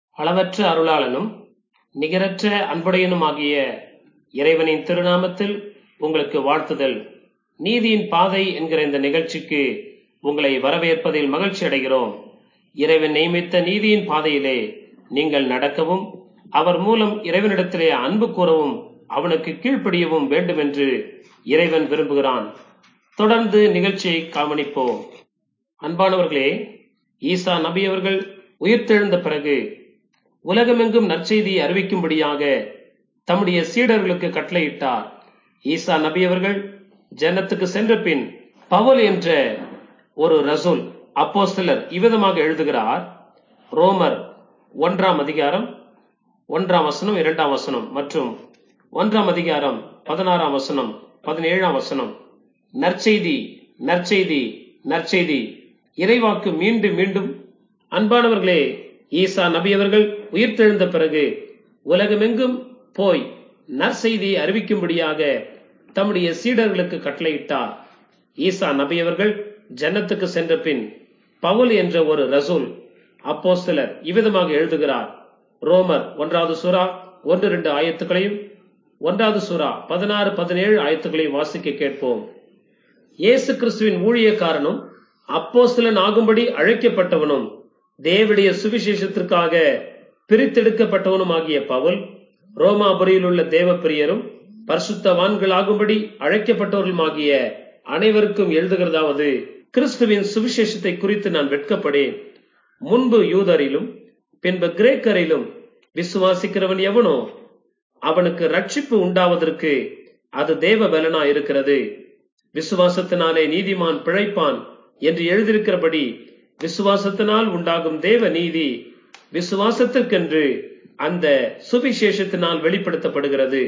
அளவற்ற அருளாளனும் நிகரற்ற அன்புடையனுமாகிய இறைவனின் திருநாமத்தில் உங்களுக்கு வாழ்த்துதல் நீதியின் பாதை என்கிற இந்த நிகழ்ச்சிக்கு உங்களை வரவேற்பதில் மகிழ்ச்சி அடைகிறோம் இறைவன் நியமித்த நீதியின் பாதையிலே நீங்கள் நடக்கவும் அவர் மூலம் இறைவனிடத்திலே அன்பு கூறவும் அவனுக்கு கீழ்ப்படியவும் வேண்டும் என்று இறைவன் விரும்புகிறான் தொடர்ந்து நிகழ்ச்சியை கவனிப்போம் அன்பானவர்களே ஈசா நபி அவர்கள் உயிர்த்தெழுந்த பிறகு உலகமெங்கும் நற்செய்தியை அறிவிக்கும்படியாக தம்முடைய சீடர்களுக்கு கட்டளையிட்டார் ஈசா நபி அவர்கள் ஜன்னத்துக்கு சென்ற பின் பவுல் என்ற ஒரு ரசூல் அப்போஸ்தலர் இவ்விதமாக எழுதுகிறார் ரோமர் ஒன்றாம் அதிகாரம் ஒன்றாம் வசனம் இரண்டாம் வசனம் மற்றும் ஒன்றாம் அதிகாரம் பதினாறாம் வசனம் பதினேழாம் வசனம் நற்செய்தி நற்செய்தி நற்செய்தி இறைவாக்கு மீண்டும் மீண்டும் அன்பானவர்களே ஈசா நபி அவர்கள் உயிர்த்தெழுந்த பிறகு உலகமெங்கும் போய் நற்செய்தியை அறிவிக்கும்படியாக தம்முடைய சீடர்களுக்கு கட்டளையிட்டார் ஈசா நபி அவர்கள் ஜன்னத்துக்கு சென்ற பின் பவுல் என்ற ஒரு ரசூல் அப்போ சிலர் இவ்விதமாக எழுதுகிறார் ரோமர் ஒன்றாவது சூறா ஒன்று ரெண்டு ஆயத்துக்களையும் ஒன்றாவது சூறா பதினாறு பதினேழு ஆயத்துக்களையும் வாசிக்க கேட்போம் இயேசு கிறிஸ்துவின் ஊழியக்காரனும் அப்போஸ்தலன் ஆகும்படி அழைக்கப்பட்டவனும் தேவடைய சுவிசேஷத்திற்காக பிரித்தெடுக்கப்பட்டவனும் ஆகிய பவுல் ரோமாபுரியில் உள்ள தேவப்பிரியரும் பரிசுத்தவான்களாகும்படி அழைக்கப்பட்டவர்களுமாகிய அனைவருக்கும் எழுதுகிறதாவது கிறிஸ்துவின் சுவிசேஷத்தை குறித்து நான் வெட்கப்படேன் முன்பு யூதரிலும் பின்பு கிரேக்கரிலும் விசுவாசிக்கிறவன் எவனோ அவனுக்கு ரட்சிப்பு உண்டாவதற்கு அது தேவ பலனா இருக்கிறது விசுவாசத்தினாலே நீதிமான் பிழைப்பான் என்று எழுதியிருக்கிறபடி விசுவாசத்தினால் உண்டாகும் தேவ நீதி விசுவாசத்திற்கென்று அந்த சுவிசேஷத்தினால் வெளிப்படுத்தப்படுகிறது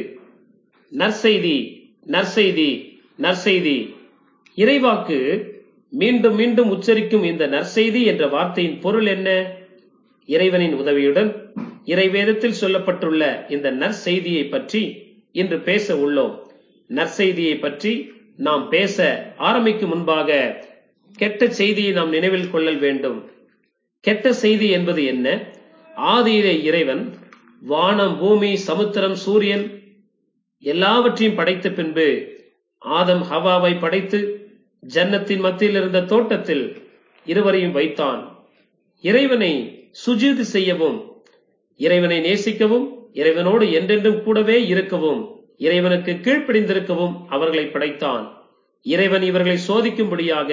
நற்செய்தி நற்செய்தி நற்செய்தி இறைவாக்கு மீண்டும் மீண்டும் உச்சரிக்கும் இந்த நற்செய்தி என்ற வார்த்தையின் பொருள் என்ன இறைவனின் உதவியுடன் இறைவேதத்தில் சொல்லப்பட்டுள்ள இந்த நற்செய்தியை பற்றி இன்று பேச உள்ளோம் நற்செய்தியை பற்றி நாம் பேச ஆரம்பிக்கும் முன்பாக கெட்ட செய்தியை நாம் நினைவில் கொள்ளல் வேண்டும் கெட்ட செய்தி என்பது என்ன ஆதியிலே இறைவன் வானம் பூமி சமுத்திரம் சூரியன் எல்லாவற்றையும் படைத்த பின்பு ஆதம் ஹவாவை படைத்து ஜன்னத்தின் மத்தியில் இருந்த தோட்டத்தில் இருவரையும் வைத்தான் இறைவனை சுஜீதி செய்யவும் இறைவனை நேசிக்கவும் இறைவனோடு என்றென்றும் கூடவே இருக்கவும் இறைவனுக்கு கீழ்ப்படிந்திருக்கவும் அவர்களை படைத்தான் இறைவன் இவர்களை சோதிக்கும்படியாக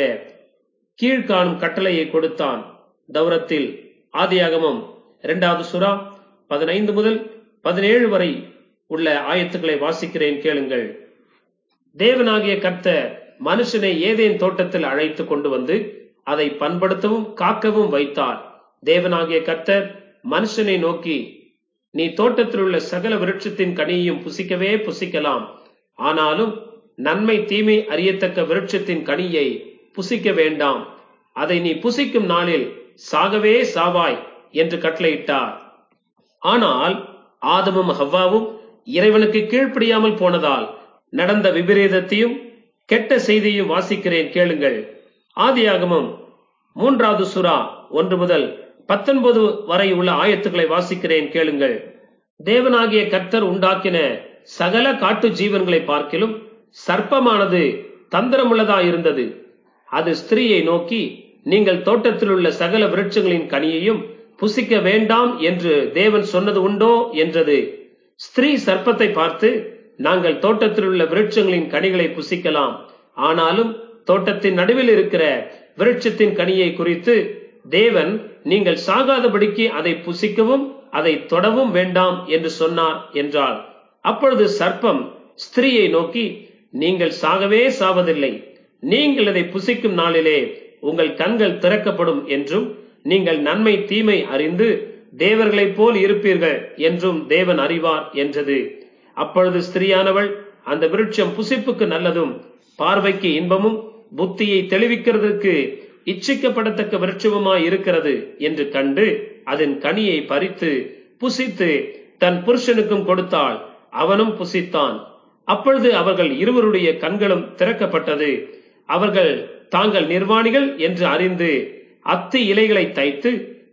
கீழ்காணும் கட்டளையை கொடுத்தான் தௌரத்தில் ஆதியாகமம் இரண்டாவது சுறா பதினைந்து முதல் பதினேழு வரை உள்ள ஆயத்துக்களை வாசிக்கிறேன் கேளுங்கள் தேவனாகிய கர்த்த மனுஷனை ஏதேன் தோட்டத்தில் அழைத்து கொண்டு வந்து அதை பண்படுத்தவும் காக்கவும் வைத்தார் தேவனாகிய கர்த்தர் மனுஷனை நோக்கி நீ தோட்டத்தில் உள்ள சகல விருட்சத்தின் கனியையும் புசிக்கவே புசிக்கலாம் ஆனாலும் நன்மை தீமை அறியத்தக்க விருட்சத்தின் கனியை புசிக்க வேண்டாம் அதை நீ புசிக்கும் நாளில் சாகவே சாவாய் என்று கட்டளையிட்டார் ஆனால் ஆதமும் ஹவ்வாவும் இறைவனுக்கு கீழ்ப்படியாமல் போனதால் நடந்த விபரீதத்தையும் கெட்ட செய்தியும் வாசிக்கிறேன் கேளுங்கள் ஆதியாகமம் மூன்றாவது சுறா ஒன்று முதல் பத்தொன்பது வரை உள்ள ஆயத்துக்களை வாசிக்கிறேன் கேளுங்கள் தேவனாகிய கர்த்தர் உண்டாக்கின சகல காட்டு ஜீவன்களை பார்க்கிலும் சர்ப்பமானது தந்திரமுள்ளதா இருந்தது அது ஸ்திரீயை நோக்கி நீங்கள் தோட்டத்தில் உள்ள சகல விருட்சங்களின் கனியையும் புசிக்க வேண்டாம் என்று தேவன் சொன்னது உண்டோ என்றது ஸ்திரீ சர்ப்பத்தை பார்த்து நாங்கள் தோட்டத்தில் உள்ள விருட்சங்களின் கனிகளை புசிக்கலாம் ஆனாலும் தோட்டத்தின் நடுவில் இருக்கிற விருட்சத்தின் கனியை குறித்து தேவன் நீங்கள் சாகாதபடிக்கு அதை புசிக்கவும் அதை தொடவும் வேண்டாம் என்று சொன்னார் என்றார் அப்பொழுது சர்ப்பம் ஸ்திரீயை நோக்கி நீங்கள் சாகவே சாவதில்லை நீங்கள் அதை புசிக்கும் நாளிலே உங்கள் கண்கள் திறக்கப்படும் என்றும் நீங்கள் நன்மை தீமை அறிந்து தேவர்களைப் போல் இருப்பீர்கள் என்றும் தேவன் அறிவார் என்றது அப்பொழுது ஸ்திரீயானவள் அந்த விருட்சம் புசிப்புக்கு நல்லதும் பார்வைக்கு இன்பமும் புத்தியை தெளிவிக்கிறதற்கு இச்சிக்கப்படத்தக்க விருட்சமுமாய் இருக்கிறது என்று கண்டு அதன் கனியை பறித்து புசித்து தன் புருஷனுக்கும் கொடுத்தாள் அவனும் புசித்தான் அப்பொழுது அவர்கள் இருவருடைய கண்களும் திறக்கப்பட்டது அவர்கள் தாங்கள் நிர்வாணிகள் என்று அறிந்து அத்தி இலைகளை தைத்து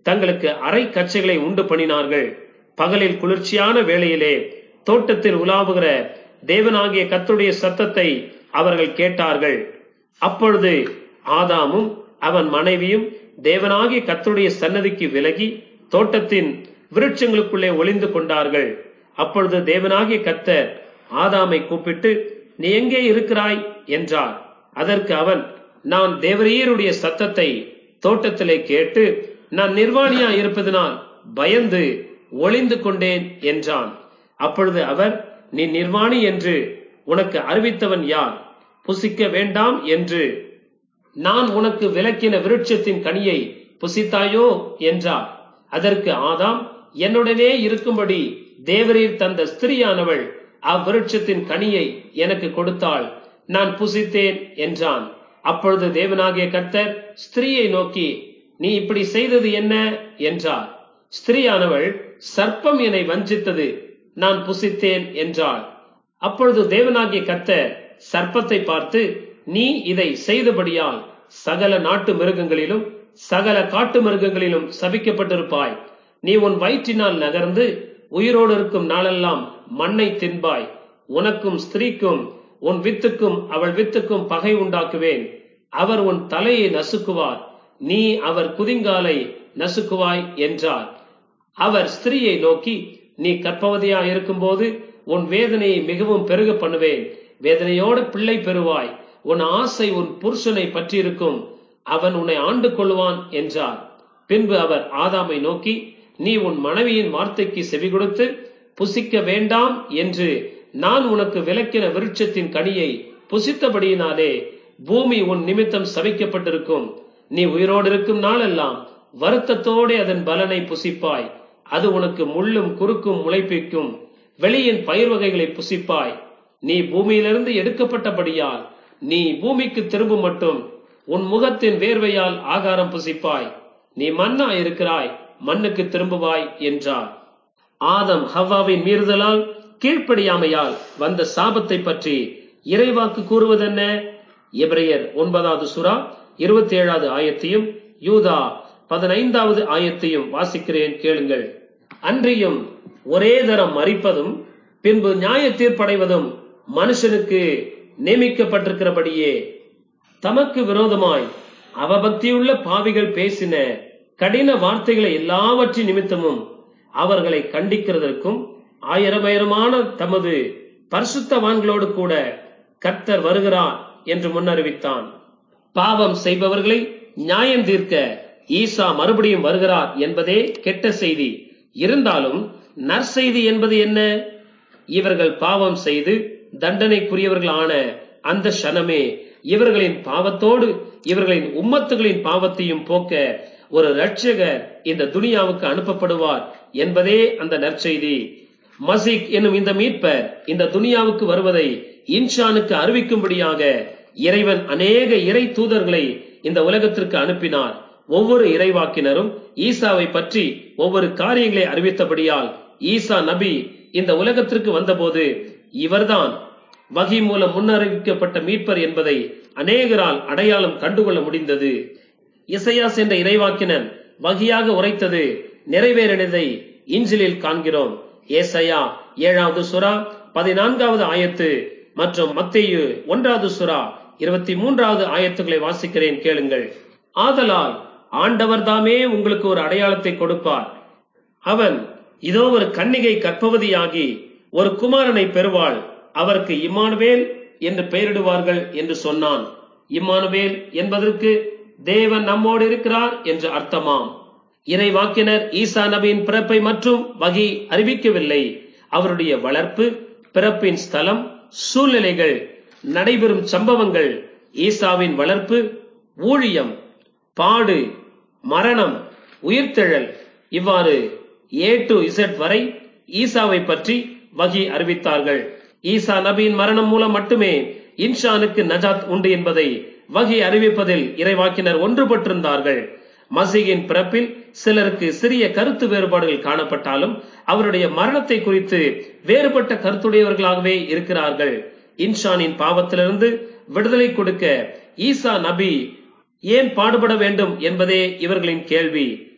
தங்களுக்கு அரை கச்சைகளை உண்டு பண்ணினார்கள் பகலில் குளிர்ச்சியான வேளையிலே தோட்டத்தில் உலாவுகிற தேவனாகிய கர்த்தருடைய சத்தத்தை அவர்கள் கேட்டார்கள் அப்பொழுது ஆதாமும் அவன் மனைவியும் தேவனாகிய கர்த்தருடைய சன்னதிக்கு விலகி தோட்டத்தின் விருட்சங்களுக்குள்ளே ஒளிந்து கொண்டார்கள் அப்பொழுது தேவனாகிய கர்த்தர் ஆதாமை கூப்பிட்டு நீ எங்கே இருக்கிறாய் என்றார் அதற்கு அவன் நான் தேவரீருடைய சத்தத்தை தோட்டத்திலே கேட்டு நான் நிர்வாணியா இருப்பதனால் பயந்து ஒளிந்து கொண்டேன் என்றான் அப்பொழுது அவர் நீ நிர்வாணி என்று உனக்கு அறிவித்தவன் யார் புசிக்க வேண்டாம் என்று நான் உனக்கு விளக்கின விருட்சத்தின் கனியை புசித்தாயோ என்றார் அதற்கு ஆதாம் என்னுடனே இருக்கும்படி தேவரீர் தந்த ஸ்திரியானவள் அவ்விருட்சத்தின் கனியை எனக்கு கொடுத்தாள் நான் புசித்தேன் என்றான் அப்பொழுது தேவனாகிய கர்த்தர் ஸ்திரீயை நோக்கி நீ இப்படி செய்தது என்ன என்றார் ஸ்திரீயானவள் சர்ப்பம் என்னை வஞ்சித்தது நான் புசித்தேன் என்றாள் அப்பொழுது தேவனாகிய கர்த்தர் சர்ப்பத்தை பார்த்து நீ இதை செய்தபடியால் சகல நாட்டு மிருகங்களிலும் சகல காட்டு மிருகங்களிலும் சபிக்கப்பட்டிருப்பாய் நீ உன் வயிற்றினால் நகர்ந்து உயிரோடு இருக்கும் நாளெல்லாம் மண்ணை தின்பாய் உனக்கும் ஸ்திரீக்கும் உன் வித்துக்கும் அவள் வித்துக்கும் பகை உண்டாக்குவேன் அவர் உன் தலையை நசுக்குவார் நீ அவர் குதிங்காலை நசுக்குவாய் என்றார் அவர் ஸ்திரீயை நோக்கி நீ கற்பவதியா இருக்கும்போது உன் வேதனையை மிகவும் பெருக பண்ணுவேன் வேதனையோடு பிள்ளை பெறுவாய் உன் ஆசை உன் புருஷனை பற்றியிருக்கும் அவன் உன்னை ஆண்டு கொள்வான் என்றார் பின்பு அவர் ஆதாமை நோக்கி நீ உன் மனைவியின் வார்த்தைக்கு செவி கொடுத்து புசிக்க வேண்டாம் என்று நான் உனக்கு விளக்கின விருட்சத்தின் கனியை புசித்தபடியினாலே பூமி உன் நிமித்தம் சபிக்கப்பட்டிருக்கும் நீ உயிரோடு இருக்கும் நாளெல்லாம் வருத்தத்தோடே அதன் பலனை புசிப்பாய் அது உனக்கு முள்ளும் குறுக்கும் முளைப்பிக்கும் வெளியின் பயிர் வகைகளை புசிப்பாய் நீ பூமியிலிருந்து எடுக்கப்பட்டபடியால் நீ பூமிக்கு திரும்பும் மட்டும் உன் முகத்தின் வேர்வையால் ஆகாரம் புசிப்பாய் நீ மண்ணா இருக்கிறாய் மண்ணுக்கு திரும்புவாய் என்றார் ஆதம் ஹவ்வாவின் மீறுதலால் கீழ்ப்படியாமையால் வந்த சாபத்தை பற்றி இறைவாக்கு கூறுவதென்ன எபிரேயர் ஒன்பதாவது சுறா இருபத்தி ஏழாவது ஆயத்தையும் யூதா பதினைந்தாவது ஆயத்தையும் வாசிக்கிறேன் கேளுங்கள் அன்றியும் ஒரே தரம் மறிப்பதும் பின்பு நியாய தீர்ப்படைவதும் மனுஷனுக்கு நியமிக்கப்பட்டிருக்கிறபடியே தமக்கு விரோதமாய் அவபக்தியுள்ள பாவிகள் பேசின கடின வார்த்தைகளை எல்லாவற்றின் நிமித்தமும் அவர்களை கண்டிக்கிறதற்கும் ஆயிரமாயிரமான தமது பரிசுத்தவான்களோடு கூட கர்த்தர் வருகிறார் என்று முன்னறிவித்தான் பாவம் செய்பவர்களை நியாயம் தீர்க்க ஈசா மறுபடியும் வருகிறார் என்பதே கெட்ட செய்தி இருந்தாலும் நற்செய்தி என்பது என்ன இவர்கள் பாவம் செய்து தண்டனைக்குரியவர்களான அந்த ஷனமே இவர்களின் பாவத்தோடு இவர்களின் உம்மத்துகளின் பாவத்தையும் போக்க ஒரு ரட்சகர் இந்த துனியாவுக்கு அனுப்பப்படுவார் என்பதே அந்த நற்செய்தி மசிக் என்னும் இந்த மீட்பர் இந்த துனியாவுக்கு வருவதை இன்ஷானுக்கு அறிவிக்கும்படியாக இறைவன் அநேக இறை தூதர்களை இந்த உலகத்திற்கு அனுப்பினார் ஒவ்வொரு இறைவாக்கினரும் ஈசாவை பற்றி ஒவ்வொரு காரியங்களை அறிவித்தபடியால் ஈசா நபி இந்த உலகத்திற்கு வந்தபோது இவர்தான் வகி மூலம் முன்னறிவிக்கப்பட்ட மீட்பர் என்பதை அநேகரால் அடையாளம் கண்டுகொள்ள முடிந்தது இசையாஸ் என்ற இறைவாக்கினன் வகியாக உரைத்தது நிறைவேறினதை இஞ்சிலில் காண்கிறோம் ஏசையா ஏழாவது சுறா பதினான்காவது ஆயத்து மற்றும் மத்தேயு ஒன்றாவது சுறா இருபத்தி மூன்றாவது ஆயத்துக்களை வாசிக்கிறேன் கேளுங்கள் ஆதலால் ஆண்டவர் தாமே உங்களுக்கு ஒரு அடையாளத்தை கொடுப்பார் அவன் இதோ ஒரு கன்னிகை கற்பவதியாகி ஒரு குமாரனை பெறுவாள் அவருக்கு இம்மானுவேல் என்று பெயரிடுவார்கள் என்று சொன்னான் இம்மானுவேல் என்பதற்கு தேவன் நம்மோடு இருக்கிறார் என்று அர்த்தமாம் இறை வாக்கினர் ஈசா நபியின் பிறப்பை மற்றும் வகி அறிவிக்கவில்லை அவருடைய வளர்ப்பு பிறப்பின் ஸ்தலம் சூழ்நிலைகள் நடைபெறும் சம்பவங்கள் ஈசாவின் வளர்ப்பு ஊழியம் பாடு மரணம் உயிர்த்தெழல் இவ்வாறு ஏ டு இசட் வரை ஈசாவை பற்றி வகி அறிவித்தார்கள் ஈசா நபியின் மரணம் மூலம் மட்டுமே இன்ஷானுக்கு நஜாத் உண்டு என்பதை வகி அறிவிப்பதில் இறைவாக்கினர் ஒன்றுபட்டிருந்தார்கள் மசீகின் பிறப்பில் சிலருக்கு சிறிய கருத்து வேறுபாடுகள் காணப்பட்டாலும் அவருடைய மரணத்தை குறித்து வேறுபட்ட கருத்துடையவர்களாகவே இருக்கிறார்கள் இன்ஷானின் பாவத்திலிருந்து விடுதலை கொடுக்க ஈசா நபி ஏன் பாடுபட வேண்டும் என்பதே இவர்களின் கேள்வி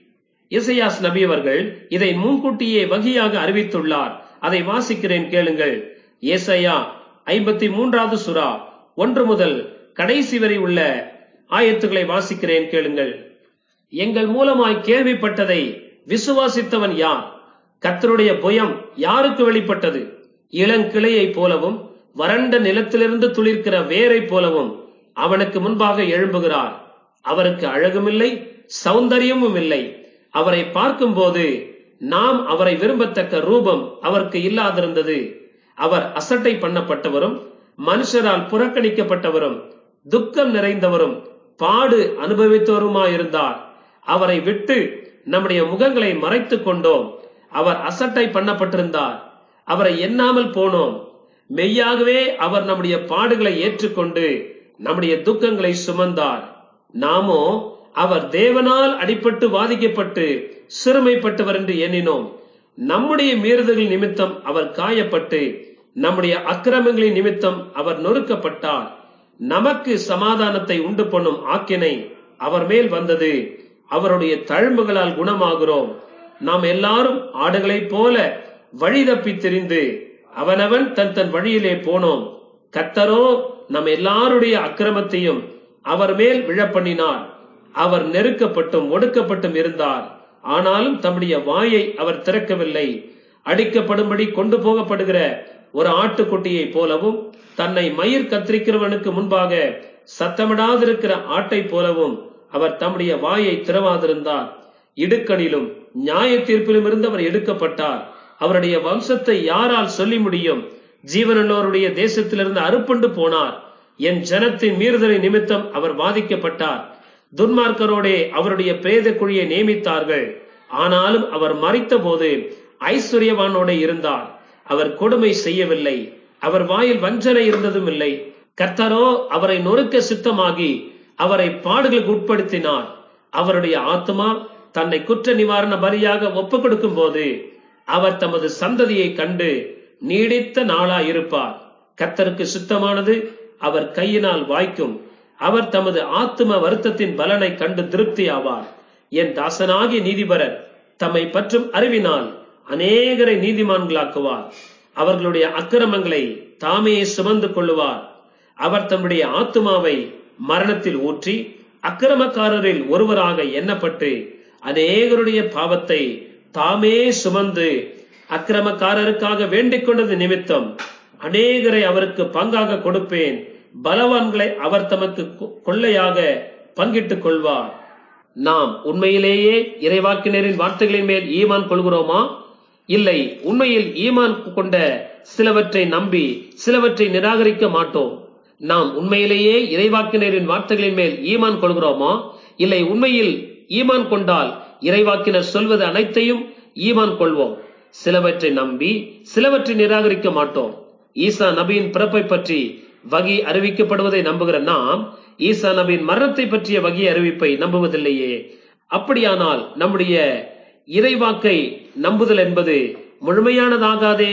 இசையாஸ் நபி அவர்கள் இதை முன்கூட்டியே வகியாக அறிவித்துள்ளார் அதை வாசிக்கிறேன் கேளுங்கள் ஏசையா ஐம்பத்தி மூன்றாவது சுறா ஒன்று முதல் கடைசி வரை உள்ள ஆயத்துக்களை வாசிக்கிறேன் கேளுங்கள் எங்கள் மூலமாய் கேள்விப்பட்டதை விசுவாசித்தவன் யார் கர்த்தருடைய புயம் யாருக்கு வெளிப்பட்டது இளங்கிளையைப் போலவும் வறண்ட நிலத்திலிருந்து துளிர்க்கிற வேரைப் போலவும் அவனுக்கு முன்பாக எழும்புகிறார் அவருக்கு அழகுமில்லை சௌந்தரியமும் இல்லை அவரை பார்க்கும்போது நாம் அவரை விரும்பத்தக்க ரூபம் அவருக்கு இல்லாதிருந்தது அவர் அசட்டை பண்ணப்பட்டவரும் மனுஷரால் புறக்கணிக்கப்பட்டவரும் துக்கம் நிறைந்தவரும் பாடு அனுபவித்தவருமாயிருந்தார் அவரை விட்டு நம்முடைய முகங்களை மறைத்துக் கொண்டோம் அவர் அசட்டை பண்ணப்பட்டிருந்தார் அவரை எண்ணாமல் போனோம் மெய்யாகவே அவர் நம்முடைய பாடுகளை ஏற்றுக்கொண்டு நம்முடைய துக்கங்களை சுமந்தார் நாமோ அவர் தேவனால் அடிபட்டு வாதிக்கப்பட்டு சிறுமைப்பட்டவர் என்று எண்ணினோம் நம்முடைய மீறுதல்கள் நிமித்தம் அவர் காயப்பட்டு நம்முடைய அக்கிரமங்களின் நிமித்தம் அவர் நொறுக்கப்பட்டார் நமக்கு சமாதானத்தை உண்டு பண்ணும் ஆக்கினை அவர் மேல் வந்தது அவருடைய தழும்புகளால் குணமாகிறோம் நாம் எல்லாரும் ஆடுகளைப் போல வழி தப்பி திரிந்து அவனவன் தன் தன் வழியிலே போனோம் கத்தரோ நம் எல்லாருடைய அக்கிரமத்தையும் அவர் மேல் விழப்பண்ணினார் அவர் நெருக்கப்பட்டும் ஒடுக்கப்பட்டும் இருந்தார் ஆனாலும் தம்முடைய வாயை அவர் திறக்கவில்லை அடிக்கப்படும்படி கொண்டு போகப்படுகிற ஒரு ஆட்டுக்குட்டியை போலவும் தன்னை மயிர் கத்திரிக்கிறவனுக்கு முன்பாக சத்தமிடாதிருக்கிற ஆட்டை போலவும் அவர் தம்முடைய வாயை திறவாதிருந்தார் இடுக்கணிலும் நியாய தீர்ப்பிலும் இருந்து அவர் எடுக்கப்பட்டார் அவருடைய வம்சத்தை யாரால் சொல்லி முடியும் ஜீவனுள்ளோருடைய தேசத்திலிருந்து அறுப்புண்டு போனார் என் ஜனத்தின் மீறுதலை நிமித்தம் அவர் வாதிக்கப்பட்டார் துன்மார்க்கரோடே அவருடைய பிரேத குழியை நியமித்தார்கள் ஆனாலும் அவர் மறித்த போது ஐஸ்வர்யவானோட இருந்தார் அவர் கொடுமை செய்யவில்லை அவர் வாயில் வஞ்சனை இருந்ததும் இல்லை கர்த்தரோ அவரை நொறுக்க சித்தமாகி அவரை பாடுகளுக்கு உட்படுத்தினார் அவருடைய ஆத்மா தன்னை குற்ற நிவாரண பலியாக ஒப்புக் கொடுக்கும் போது அவர் தமது சந்ததியை கண்டு நீடித்த நாளா இருப்பார் கத்தருக்கு சுத்தமானது அவர் கையினால் வாய்க்கும் அவர் தமது ஆத்தும வருத்தத்தின் பலனை கண்டு திருப்தி ஆவார் என் தாசனாகிய நீதிபரர் தம்மை பற்றும் அறிவினால் அநேகரை நீதிமான்களாக்குவார் அவர்களுடைய அக்கிரமங்களை தாமே சுமந்து கொள்ளுவார் அவர் தம்முடைய ஆத்துமாவை மரணத்தில் ஊற்றி அக்கிரமக்காரரில் ஒருவராக எண்ணப்பட்டு அநேகருடைய பாவத்தை தாமே சுமந்து அக்கிரமக்காரருக்காக வேண்டிக் கொண்டது நிமித்தம் அநேகரை அவருக்கு பங்காக கொடுப்பேன் பலவான்களை அவர் தமக்கு கொள்ளையாக பங்கிட்டுக் கொள்வார் நாம் உண்மையிலேயே இறைவாக்கினரின் வார்த்தைகளின் மேல் ஈமான் கொள்கிறோமா இல்லை உண்மையில் ஈமான் கொண்ட சிலவற்றை நம்பி சிலவற்றை நிராகரிக்க மாட்டோம் நாம் உண்மையிலேயே இறைவாக்கினரின் வார்த்தைகளின் மேல் ஈமான் கொள்கிறோமா இல்லை உண்மையில் ஈமான் கொண்டால் இறைவாக்கினர் சொல்வது அனைத்தையும் ஈமான் கொள்வோம் சிலவற்றை நம்பி சிலவற்றை நிராகரிக்க மாட்டோம் ஈசா நபியின் பிறப்பை பற்றி வகி அறிவிக்கப்படுவதை நம்புகிற நாம் ஈசா நபியின் மரணத்தை பற்றிய வகி அறிவிப்பை நம்புவதில்லையே அப்படியானால் நம்முடைய இறைவாக்கை நம்புதல் என்பது முழுமையானதாகாதே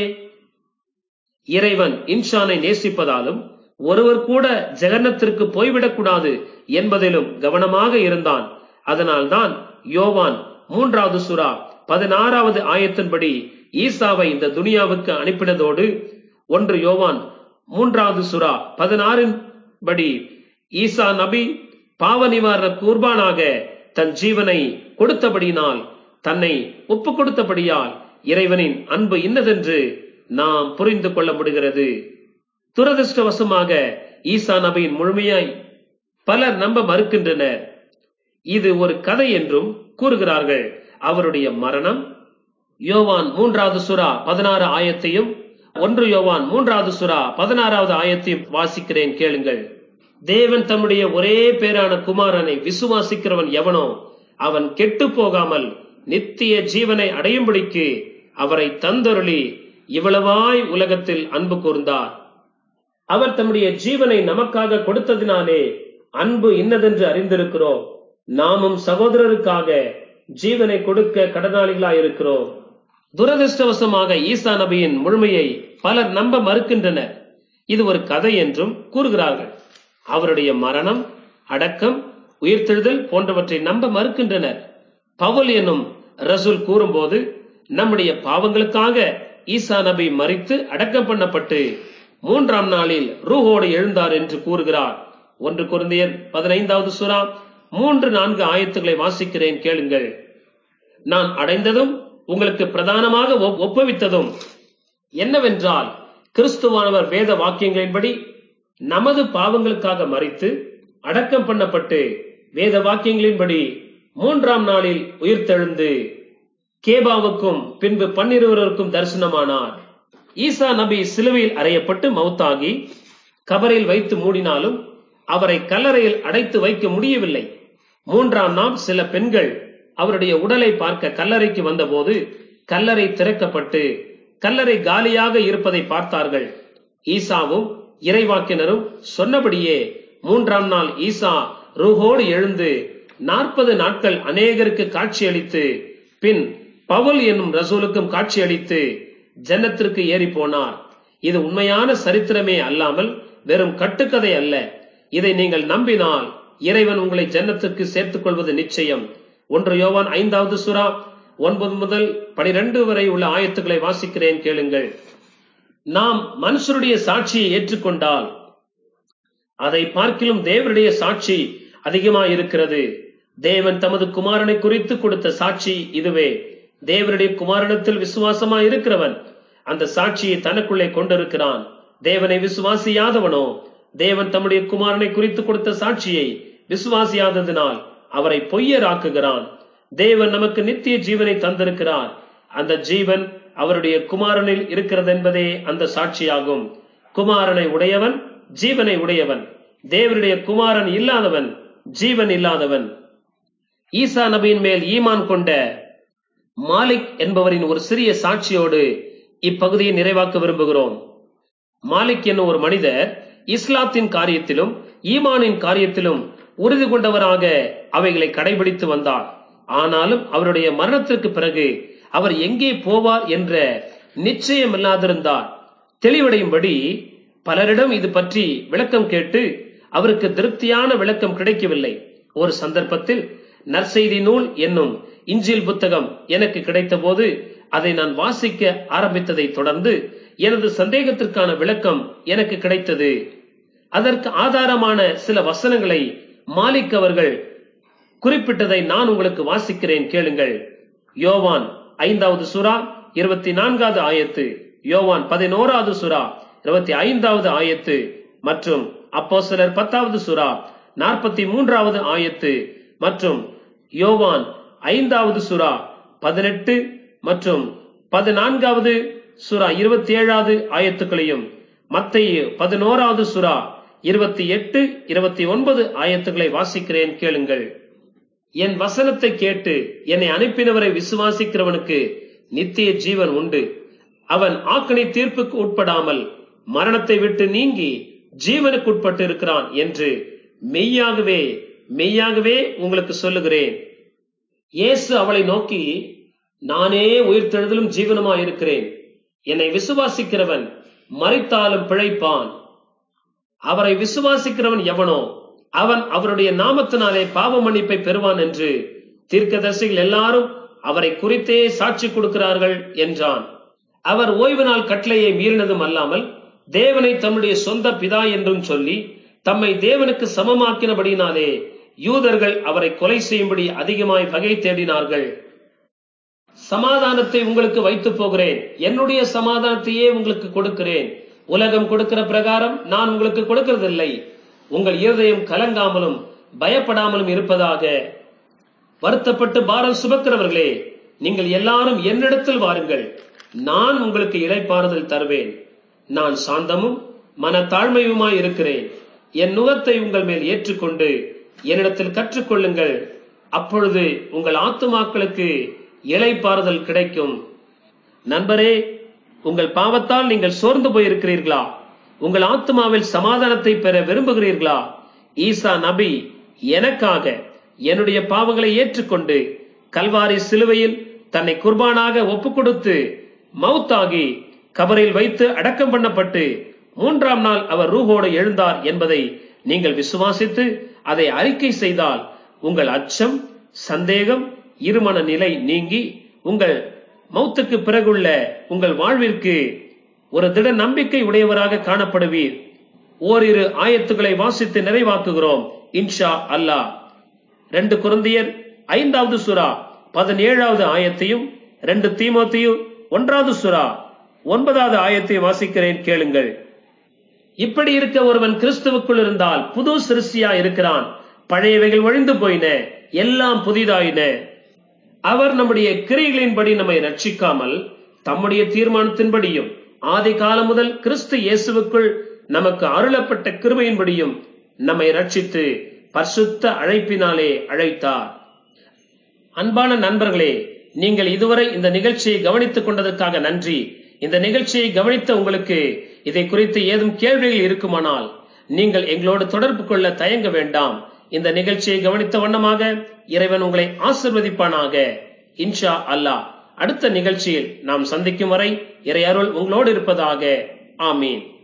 இறைவன் இன்ஷானை நேசிப்பதாலும் ஒருவர் கூட ஜெகன்னத்திற்கு போய்விடக்கூடாது என்பதிலும் கவனமாக இருந்தான் அதனால்தான் யோவான் மூன்றாவது சுறா பதினாறாவது ஆயத்தின்படி ஈசாவை இந்த துனியாவுக்கு அனுப்பினதோடு ஒன்று யோவான் மூன்றாவது சுறா பதினாறின் படி ஈசா நபி பாவ நிவாரண கூர்பானாக தன் ஜீவனை கொடுத்தபடியினால் தன்னை ஒப்பு கொடுத்தபடியால் இறைவனின் அன்பு இன்னதென்று நாம் புரிந்து கொள்ள முடிகிறது துரதிருஷ்டவசமாக ஈசா நபியின் முழுமையாய் பலர் நம்ப மறுக்கின்றனர் இது ஒரு கதை என்றும் கூறுகிறார்கள் அவருடைய மரணம் யோவான் மூன்றாவது சுறா பதினாறு ஆயத்தையும் ஒன்று யோவான் மூன்றாவது சுறா பதினாறாவது ஆயத்தையும் வாசிக்கிறேன் கேளுங்கள் தேவன் தம்முடைய ஒரே பேரான குமாரனை விசுவாசிக்கிறவன் எவனோ அவன் கெட்டு போகாமல் நித்திய ஜீவனை அடையும்படிக்கு அவரை தந்தருளி இவ்வளவாய் உலகத்தில் அன்பு கூர்ந்தார் அவர் தம்முடைய ஜீவனை நமக்காக கொடுத்ததினாலே அன்பு இன்னதென்று அறிந்திருக்கிறோம் நாமும் சகோதரருக்காக ஜீவனை கொடுக்க கடனாளிகளாயிருக்கிறோம் துரதிருஷ்டவசமாக ஈசா நபியின் முழுமையை பலர் நம்ப மறுக்கின்றனர் இது ஒரு கதை என்றும் கூறுகிறார்கள் அவருடைய மரணம் அடக்கம் உயிர்த்தெழுதல் போன்றவற்றை நம்ப மறுக்கின்றனர் பவுல் எனும் ரசூல் கூறும்போது நம்முடைய பாவங்களுக்காக ஈசா நபி மறித்து அடக்கம் பண்ணப்பட்டு மூன்றாம் நாளில் ரூஹோடு எழுந்தார் என்று கூறுகிறார் ஒன்று குருந்தியர் பதினைந்தாவது சுறா மூன்று நான்கு ஆயத்துக்களை வாசிக்கிறேன் கேளுங்கள் நான் அடைந்ததும் உங்களுக்கு பிரதானமாக ஒப்- ஒப்புவித்ததும் என்னவென்றால் கிறிஸ்துவானவர் வேத வாக்கியங்களின்படி நமது பாவங்களுக்காக மறித்து அடக்கம் பண்ணப்பட்டு வேத வாக்கியங்களின்படி மூன்றாம் நாளில் உயிர்த்தெழுந்து கேபாவுக்கும் பின்பு பன்னிருவருக்கும் தரிசனமானார் ஈசா நபி சிலுவையில் அறையப்பட்டு மௌத்தாகி கபரில் வைத்து மூடினாலும் அவரை கல்லறையில் அடைத்து வைக்க முடியவில்லை மூன்றாம் நாள் சில பெண்கள் அவருடைய உடலை பார்க்க கல்லறைக்கு வந்தபோது கல்லறை திறக்கப்பட்டு கல்லறை காலியாக இருப்பதை பார்த்தார்கள் ஈசாவும் இறைவாக்கினரும் சொன்னபடியே மூன்றாம் நாள் ஈசா ரூஹோடு எழுந்து நாற்பது நாட்கள் அநேகருக்கு காட்சியளித்து பின் பவுல் என்னும் ரசூலுக்கும் காட்சியளித்து ஜன்னத்திற்கு ஏறி போனார் இது உண்மையான சரித்திரமே அல்லாமல் வெறும் கட்டுக்கதை அல்ல இதை நீங்கள் நம்பினால் இறைவன் உங்களை ஜன்னத்துக்கு சேர்த்துக் கொள்வது நிச்சயம் ஒன்று யோவான் ஐந்தாவது சுறா ஒன்பது முதல் பனிரெண்டு வரை உள்ள ஆயத்துக்களை வாசிக்கிறேன் கேளுங்கள் நாம் மனுஷருடைய சாட்சியை ஏற்றுக்கொண்டால் அதை பார்க்கிலும் தேவனுடைய சாட்சி அதிகமாய் இருக்கிறது தேவன் தமது குமாரனை குறித்து கொடுத்த சாட்சி இதுவே தேவனுடைய குமாரனத்தில் விசுவாசமாய் இருக்கிறவன் அந்த சாட்சியை தனக்குள்ளே கொண்டிருக்கிறான் தேவனை விசுவாசியாதவனோ தேவன் தம்முடைய குமாரனை குறித்து கொடுத்த சாட்சியை விசுவாசியாததினால் அவரை பொய்யராக்குகிறான் தேவன் நமக்கு நித்திய ஜீவனை தந்திருக்கிறார் அந்த ஜீவன் அவருடைய குமாரனில் இருக்கிறது என்பதே அந்த சாட்சியாகும் குமாரனை உடையவன் ஜீவனை உடையவன் தேவனுடைய குமாரன் இல்லாதவன் ஜீவன் இல்லாதவன் ஈசா நபியின் மேல் ஈமான் கொண்ட மாலிக் என்பவரின் ஒரு சிறிய சாட்சியோடு இப்பகுதியை நிறைவாக்க விரும்புகிறோம் மாலிக் என்னும் ஒரு மனிதர் இஸ்லாத்தின் காரியத்திலும் ஈமானின் காரியத்திலும் உறுதி கொண்டவராக அவைகளை கடைபிடித்து வந்தார் ஆனாலும் அவருடைய மரணத்திற்கு பிறகு அவர் எங்கே போவார் என்ற நிச்சயம் இல்லாதிருந்தார் தெளிவடையும்படி பலரிடம் இது பற்றி விளக்கம் கேட்டு அவருக்கு திருப்தியான விளக்கம் கிடைக்கவில்லை ஒரு சந்தர்ப்பத்தில் நற்செய்தி நூல் என்னும் இஞ்சில் புத்தகம் எனக்கு கிடைத்தபோது அதை நான் வாசிக்க ஆரம்பித்ததை தொடர்ந்து எனது சந்தேகத்திற்கான விளக்கம் எனக்கு கிடைத்தது அதற்கு ஆதாரமான சில வசனங்களை மாலிக் அவர்கள் குறிப்பிட்டதை நான் உங்களுக்கு வாசிக்கிறேன் கேளுங்கள் யோவான் ஐந்தாவது சுறா இருபத்தி நான்காவது ஆயத்து யோவான் பதினோராவது சுறா இருபத்தி ஐந்தாவது ஆயத்து மற்றும் அப்போஸ்தலர் பத்தாவது சுறா நாற்பத்தி மூன்றாவது ஆயத்து மற்றும் யோவான் ஐந்தாவது சுறா பதினெட்டு மற்றும் பதினான்காவது சுறா இருபத்தி ஏழாவது ஆயத்துக்களையும் மத்தையு பதினோராவது சுறா இருபத்தி எட்டு இருபத்தி ஒன்பது ஆயத்துக்களை வாசிக்கிறேன் கேளுங்கள் என் வசனத்தை கேட்டு என்னை அனுப்பினவரை விசுவாசிக்கிறவனுக்கு நித்திய ஜீவன் உண்டு அவன் ஆக்கணி தீர்ப்புக்கு உட்படாமல் மரணத்தை விட்டு நீங்கி ஜீவனுக்கு உட்பட்டு இருக்கிறான் என்று மெய்யாகவே மெய்யாகவே உங்களுக்கு சொல்லுகிறேன் இயேசு அவளை நோக்கி நானே உயிர்த்தெழுதலும் ஜீவனுமாய் இருக்கிறேன் என்னை விசுவாசிக்கிறவன் மறித்தாலும் பிழைப்பான் அவரை விசுவாசிக்கிறவன் எவனோ அவன் அவருடைய நாமத்தினாலே பாவ மன்னிப்பை பெறுவான் என்று தீர்க்கதரிசிகள் எல்லாரும் அவரை குறித்தே சாட்சி கொடுக்கிறார்கள் என்றான் அவர் ஓய்வு நாள் கட்டளையை மீறினதும் அல்லாமல் தேவனை தம்முடைய சொந்த பிதா என்றும் சொல்லி தம்மை தேவனுக்கு சமமாக்கினபடினாலே யூதர்கள் அவரை கொலை செய்யும்படி அதிகமாய் வகை தேடினார்கள் சமாதானத்தை உங்களுக்கு வைத்து போகிறேன் என்னுடைய சமாதானத்தையே உங்களுக்கு கொடுக்கிறேன் உலகம் கொடுக்கிற பிரகாரம் நான் உங்களுக்கு கொடுக்கிறதில்லை உங்கள் இருதயம் கலங்காமலும் பயப்படாமலும் இருப்பதாக வருத்தப்பட்டு பாரம் சுமக்கிறவர்களே நீங்கள் எல்லாரும் என்னிடத்தில் வாருங்கள் நான் உங்களுக்கு இளைப்பாறுதல் தருவேன் நான் சாந்தமும் மனத்தாழ்மையுமாய் இருக்கிறேன் என் நுகத்தை உங்கள் மேல் ஏற்றுக்கொண்டு என்னிடத்தில் கற்றுக்கொள்ளுங்கள் அப்பொழுது உங்கள் ஆத்துமாக்களுக்கு இளைப்பாறுதல் கிடைக்கும் நண்பரே உங்கள் பாவத்தால் நீங்கள் சோர்ந்து போயிருக்கிறீர்களா உங்கள் ஆத்மாவில் சமாதானத்தை பெற விரும்புகிறீர்களா ஈசா நபி எனக்காக என்னுடைய பாவங்களை ஏற்றுக்கொண்டு கல்வாரி சிலுவையில் தன்னை குர்பானாக ஒப்புக் கொடுத்து மவுத்தாகி கபரில் வைத்து அடக்கம் பண்ணப்பட்டு மூன்றாம் நாள் அவர் ரூஹோடு எழுந்தார் என்பதை நீங்கள் விசுவாசித்து அதை அறிக்கை செய்தால் உங்கள் அச்சம் சந்தேகம் இருமன நிலை நீங்கி உங்கள் மௌத்துக்கு பிறகுள்ள உங்கள் வாழ்விற்கு ஒரு திட நம்பிக்கை உடையவராக காணப்படுவீர் ஓரிரு ஆயத்துக்களை வாசித்து நிறைவாக்குகிறோம் இன்ஷா அல்லாஹ் ரெண்டு குருந்தியர் ஐந்தாவது சுறா பதினேழாவது ஆயத்தையும் ரெண்டு தீமோத்தையும் ஒன்றாவது சுறா ஒன்பதாவது ஆயத்தை வாசிக்கிறேன் கேளுங்கள் இப்படி இருக்க ஒருவன் கிறிஸ்துவுக்குள் இருந்தால் புது சிருஷ்டியா இருக்கிறான் பழையவைகள் ஒழிந்து போயின எல்லாம் புதிதாயின அவர் நம்முடைய கிரியைகளின்படி நம்மை ரட்சிக்காமல் தம்முடைய தீர்மானத்தின்படியும் ஆதி காலம் முதல் கிறிஸ்து இயேசுவுக்குள் நமக்கு அருளப்பட்ட கிருபையின்படியும் நம்மை ரட்சித்து பரிசுத்த அழைப்பினாலே அழைத்தார் அன்பான நண்பர்களே நீங்கள் இதுவரை இந்த நிகழ்ச்சியை கவனித்துக் கொண்டதற்காக நன்றி இந்த நிகழ்ச்சியை கவனித்த உங்களுக்கு இதை குறித்து ஏதும் கேள்விகள் இருக்குமானால் நீங்கள் எங்களோடு தொடர்பு கொள்ள தயங்க வேண்டாம் இந்த நிகழ்ச்சியை கவனித்த வண்ணமாக இறைவன் உங்களை ஆசிர்வதிப்பானாக இன்ஷா அல்லாஹ் அடுத்த நிகழ்ச்சியில் நாம் சந்திக்கும் வரை இறை அருள் உங்களோடு இருப்பதாக ஆமீன்